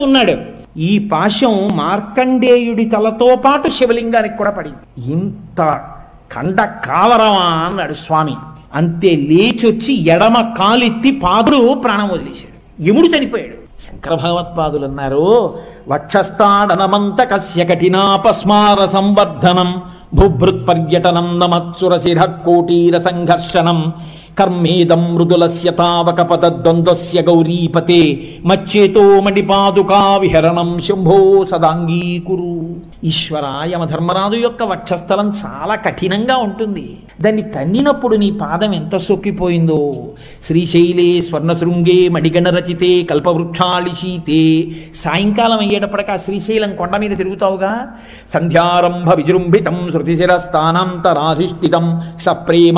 ఉన్నాడు ఈ పాశం మార్కండేయుడి తలతో పాటు శివలింగానికి కూడా పడింది ఇంత కండ కావరమా అన్నాడు స్వామి అంతే లేచొచ్చి ఎడమ కాలెత్తి పాదుడు ప్రాణం వదిలేశాడు యముడు చనిపోయాడు శంకర భగవత్పాదులు అన్నారు వక్షస్థాడనమంత కస్య కఠినాపస్మార సంవర్ధనం భూభృత్ పర్యటనం నమత్సురశిర కోటీర సంఘర్షణం కర్మేదం మృదులస్య తావక పదద్వంద్వస్య గౌరీపతే మచ్చేతో మణిపాదుకా విహరణం శంభో సదాంగీకురు ఈశ్వర యమధర్మరాజు యొక్క వక్షస్థలం చాలా కఠినంగా ఉంటుంది దాన్ని తన్నినప్పుడు నీ పాదం ఎంత సొక్కిపోయిందో శ్రీశైలే స్వర్ణశృంగే మణిగణ రచితే కల్పవృక్షాళి శీతే సాయంకాలం అయ్యేటప్పటికి ఆ శ్రీశైలం కొండ మీద తిరుగుతావుగా సంధ్యారంభ విజృంభితం శృతిశిరస్థానాంతరాధిష్ఠితం సప్రేమ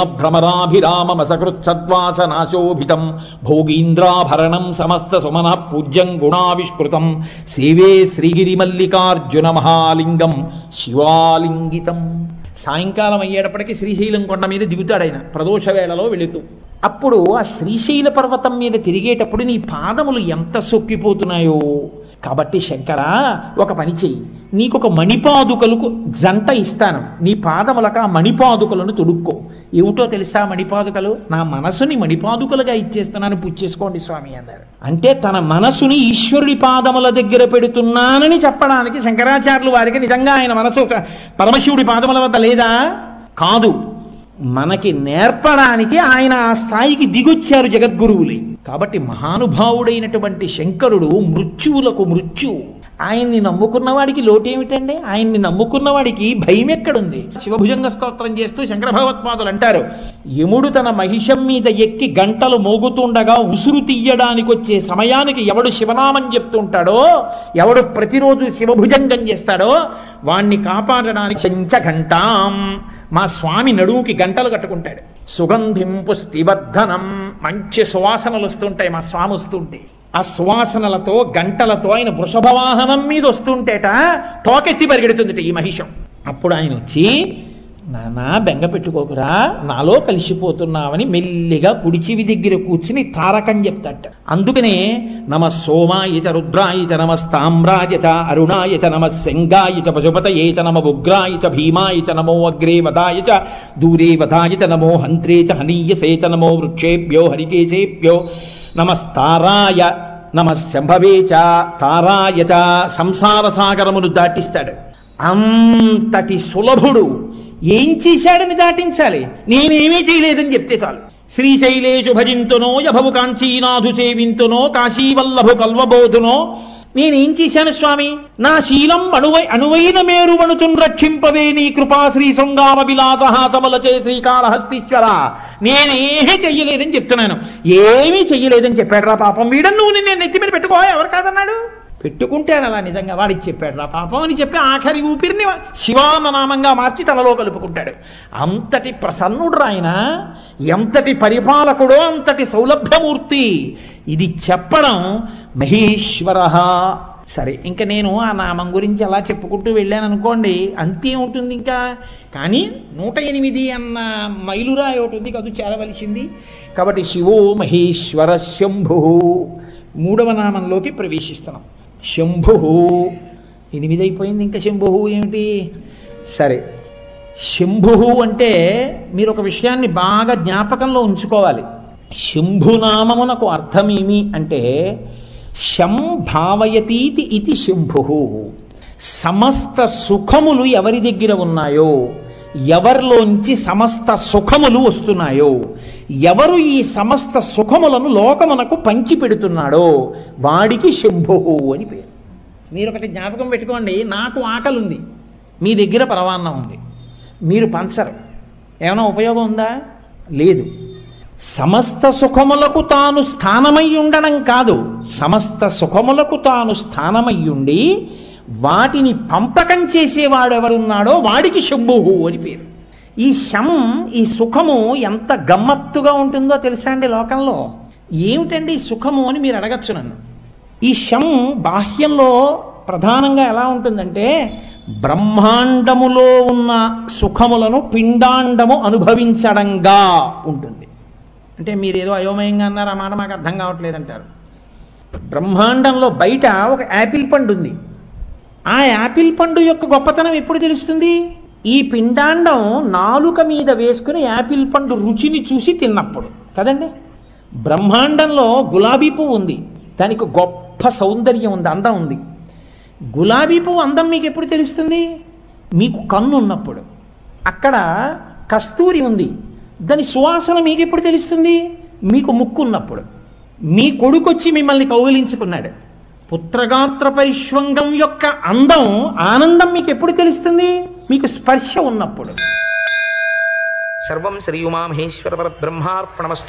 భ్రమరాభిరామమసకృత్సద్వాసనాశోభితం భోగీంద్రాభరణం సమస్త సుమన పూజ్యం గుణావిష్కృతం సేవే శ్రీగిరిమల్లికార్జున మహాలింగం శివాలింగితం సాయంకాలం అయ్యేటప్పటికి శ్రీశైలం కొండ మీద దిగుతాడు ఆయన ప్రదోష వేళలో వెళుతూ అప్పుడు ఆ శ్రీశైల పర్వతం మీద తిరిగేటప్పుడు నీ పాదములు ఎంత సొక్కిపోతున్నాయో కాబట్టి శంకర ఒక పని చెయ్యి నీకొక మణిపాదుకలకు జంట ఇస్తాను నీ పాదములకు ఆ మణిపాదుకలను తొడుక్కో ఏమిటో తెలుసా మణిపాదుకలు నా మనసుని మణిపాదుకలుగా ఇచ్చేస్తున్నాను పుచ్చేసుకోండి స్వామి అన్నారు అంటే తన మనసుని ఈశ్వరుడి పాదముల దగ్గర పెడుతున్నానని చెప్పడానికి శంకరాచార్యులు వారికి నిజంగా ఆయన మనసు పరమశివుడి పాదముల వద్ద లేదా కాదు మనకి నేర్పడానికి ఆయన ఆ స్థాయికి దిగొచ్చారు జగద్గురువులే కాబట్టి మహానుభావుడైనటువంటి శంకరుడు మృత్యువులకు మృత్యువు ఆయన్ని నమ్ముకున్న వాడికి లోటేమిటండి ఆయన్ని నమ్ముకున్న వాడికి భయం ఎక్కడుంది శివభుజంగ స్తోత్రం చేస్తూ శంకర భగవత్పాదులు అంటారు యముడు తన మహిషం మీద ఎక్కి గంటలు మోగుతుండగా ఉసురు తీయడానికి వచ్చే సమయానికి ఎవడు శివనామం చెప్తుంటాడో ఎవడు ప్రతిరోజు శివభుజంగం చేస్తాడో వాణ్ణి కాపాడడానికి శంచ ఘంటాం మా స్వామి నడువుకి గంటలు కట్టుకుంటాడు సుగంధిం పుష్టివర్ధనం మంచి సువాసనలు వస్తుంటాయి మా స్వామి వస్తుంటే ఆ సువాసనలతో గంటలతో ఆయన వృషభ వాహనం మీద వస్తుంటేట తోకెత్తి పరిగెడుతుందిట ఈ మహిషం అప్పుడు ఆయన వచ్చి నానా బెంగ పెట్టుకోకురా నాలో కలిసిపోతున్నావని మెల్లిగా కుడిచివి దగ్గర కూర్చుని తారకం చెప్తాట అందుకనే నమ సోమాయ చ రుద్రాయ చ నమస్తామ్రాయ చ అరుణాయ చ నమ శంగాయ చ పశుపతయే చ నమ ఉగ్రాయ చ భీమాయ చ నమో అగ్రే వదాయ చ దూరే వదాయ చ నమో హంత్రే చ హనీయసే చ నమో వృక్షేభ్యో హరికేశేభ్యో నమస్తారాయ నమ శంభవే చ తారాయ చ సంసార సాగరమును దాటిస్తాడు అంతటి సులభుడు ఏం చేశాడని దాటించాలి నేనేమీ చేయలేదని చెప్తే చాలు శ్రీశైలేషు భజింతునో యభవు కాంచీనాథు సేవింతునో కాశీవల్లభు కల్వబోధునో నేనేం చేశాను స్వామి నా శీలం అణువై అనువైన మేరువణుచున్ రక్షింపవే నీ కృపా శ్రీ శృంగార విలాసహాసములచే శ్రీకాళహస్తీశ్వర నేనేమీ చెయ్యలేదని చెప్తున్నాను ఏమీ చెయ్యలేదని చెప్పాడు రా పాపం వీడని నువ్వు నేను నెత్తి మీద పెట్టుకో ఎవరు కాదన్నాడు పెట్టుకుంటాడు అలా నిజంగా వాడికి చెప్పాడు రా పాపం అని చెప్పి ఆఖరి ఊపిరిని శివాన నామంగా మార్చి తనలో కలుపుకుంటాడు అంతటి ప్రసన్నుడు ఆయన ఎంతటి పరిపాలకుడో అంతటి సౌలభ్యమూర్తి ఇది చెప్పడం మహేశ్వర సరే ఇంకా నేను ఆ నామం గురించి అలా చెప్పుకుంటూ వెళ్ళాను అనుకోండి అంతే ఉంటుంది ఇంకా కానీ నూట ఎనిమిది అన్న మైలురాయి ఒకటి ఉంది కదా చేరవలసింది కాబట్టి శివో మహేశ్వర శంభు మూడవ నామంలోకి ప్రవేశిస్తున్నాం శంభు ఎనిమిది అయిపోయింది ఇంకా శంభు ఏమిటి సరే శంభు అంటే మీరు ఒక విషయాన్ని బాగా జ్ఞాపకంలో ఉంచుకోవాలి శంభునామమునకు అర్థమేమి అంటే శం భావయతీతి ఇది శంభు సమస్త సుఖములు ఎవరి దగ్గర ఉన్నాయో ఎవరిలోంచి సమస్త సుఖములు వస్తున్నాయో ఎవరు ఈ సమస్త సుఖములను లోకమునకు పంచి పెడుతున్నాడో వాడికి శంభు అని పేరు మీరు ఒకటి జ్ఞాపకం పెట్టుకోండి నాకు ఆకలి ఉంది మీ దగ్గర పరవాన్నం ఉంది మీరు పంచరు ఏమైనా ఉపయోగం ఉందా లేదు సమస్త సుఖములకు తాను స్థానమై ఉండడం కాదు సమస్త సుఖములకు తాను స్థానమై ఉండి వాటిని పంపకం చేసేవాడు ఎవరున్నాడో వాడికి శంభుహు అని పేరు ఈ శం ఈ సుఖము ఎంత గమ్మత్తుగా ఉంటుందో తెలుసా అండి లోకంలో ఏమిటండి ఈ సుఖము అని మీరు అడగచ్చు నన్ను ఈ శం బాహ్యంలో ప్రధానంగా ఎలా ఉంటుందంటే బ్రహ్మాండములో ఉన్న సుఖములను పిండాండము అనుభవించడంగా ఉంటుంది అంటే మీరు ఏదో అయోమయంగా అన్నారు ఆ మాట మాకు అర్థం కావట్లేదు అంటారు బ్రహ్మాండంలో బయట ఒక యాపిల్ పండు ఉంది ఆ యాపిల్ పండు యొక్క గొప్పతనం ఎప్పుడు తెలుస్తుంది ఈ పిండాండం నాలుక మీద వేసుకుని యాపిల్ పండు రుచిని చూసి తిన్నప్పుడు కదండి బ్రహ్మాండంలో గులాబీ పువ్వు ఉంది దానికి గొప్ప సౌందర్యం ఉంది అందం ఉంది గులాబీ పువ్వు అందం మీకు ఎప్పుడు తెలుస్తుంది మీకు కన్ను ఉన్నప్పుడు అక్కడ కస్తూరి ఉంది దాని సువాసన మీకు ఎప్పుడు తెలుస్తుంది మీకు ముక్కు ఉన్నప్పుడు మీ కొడుకొచ్చి మిమ్మల్ని కౌగిలించుకున్నాడు పుత్రగాత్ర పరిష్వంగం యొక్క అందం ఆనందం మీకు ఎప్పుడు తెలుస్తుంది మీకు స్పర్శ ఉన్నప్పుడు సర్వం శ్రీ ఉమామహేశ్వర పరబ్రహ్మార్పణమస్తు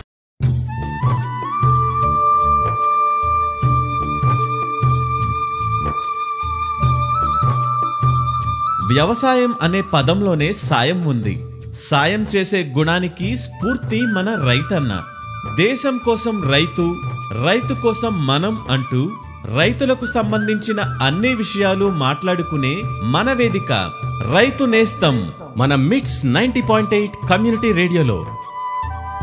వ్యవసాయం అనే పదంలోనే సాయం ఉంది సాయం చేసే గుణానికి స్ఫూర్తి మన రైతన్న దేశం కోసం రైతు రైతు కోసం మనం అంటూ రైతులకు సంబంధించిన అన్ని విషయాలు మాట్లాడుకునే మన వేదిక రైతు నేస్తం మన మిట్స్ నైంటీ పాయింట్ ఎయిట్ కమ్యూనిటీ రేడియోలో